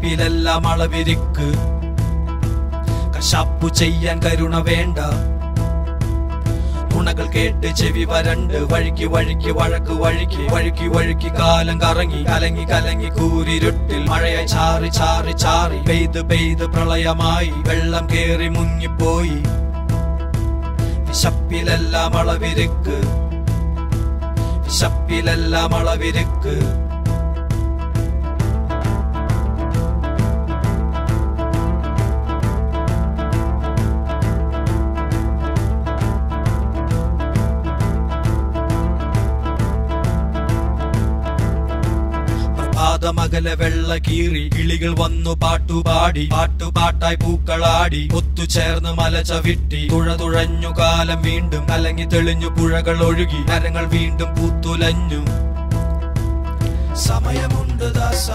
വിശപ്പിലെല്ലാം അളവിരിക്ക് കശാപ്പു ചെയ്യാൻ കരുണ വേണ്ട ഗുണകൾ കേട്ട് ചെവി വരണ്ട് വഴുക്കി വഴുക്കി വഴക്ക് വഴുക്കി വഴുക്കി വഴുക്കി കാലം കറങ്ങി കലങ്ങി കലങ്ങി കൂരിരുട്ടിൽ മഴയായി ചാറി ചാറി ചാറി പെയ്ത് പെയ്ത് പ്രളയമായി വെള്ളം കേറി മുങ്ങിപ്പോയി വിശപ്പിലെല്ലാം അളവിരുക്ക് വിശപ്പിലെല്ലാം അളവിരുക്ക് പ്രഭാതമകലെ വെള്ള കീറി കിളികൾ വന്നു പാട്ടുപാടി പാട്ടുപാട്ടായി പൂക്കളാടി ഒത്തുചേർന്ന് മല ചവിട്ടി തുഴ തുഴഞ്ഞു കാലം വീണ്ടും കലങ്ങി തെളിഞ്ഞു പുഴകൾ ഒഴുകി മരങ്ങൾ വീണ്ടും പൂത്തുലഞ്ഞു സമയമുണ്ട് ദാസ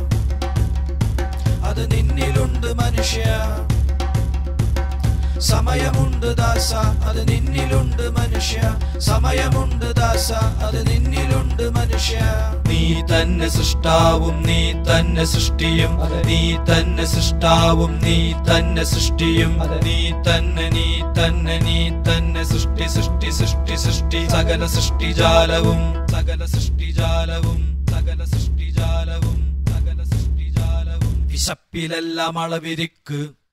അത് നിന്നിലുണ്ട് മനുഷ്യ സമയമുണ്ട് ദാസ അത് നിന്നിലുണ്ട് മനുഷ്യ സമയമുണ്ട് ദാസ അത് നിന്നിലുണ്ട് മനുഷ്യ നീ തന്നെ സൃഷ്ടാവും നീ തന്നെ സൃഷ്ടിയും നീ തന്നെ സൃഷ്ടാവും നീ തന്നെ സൃഷ്ടിയും നീ തന്നെ നീ തന്നെ നീ തന്നെ സൃഷ്ടി സൃഷ്ടി സൃഷ്ടി സൃഷ്ടി സകല സൃഷ്ടിജാലവും സകല സൃഷ്ടിജാലവും സകല സൃഷ്ടിജാലവും സകല സൃഷ്ടിജാലവും വിശപ്പിലെല്ലാം അളവിരിക്ക്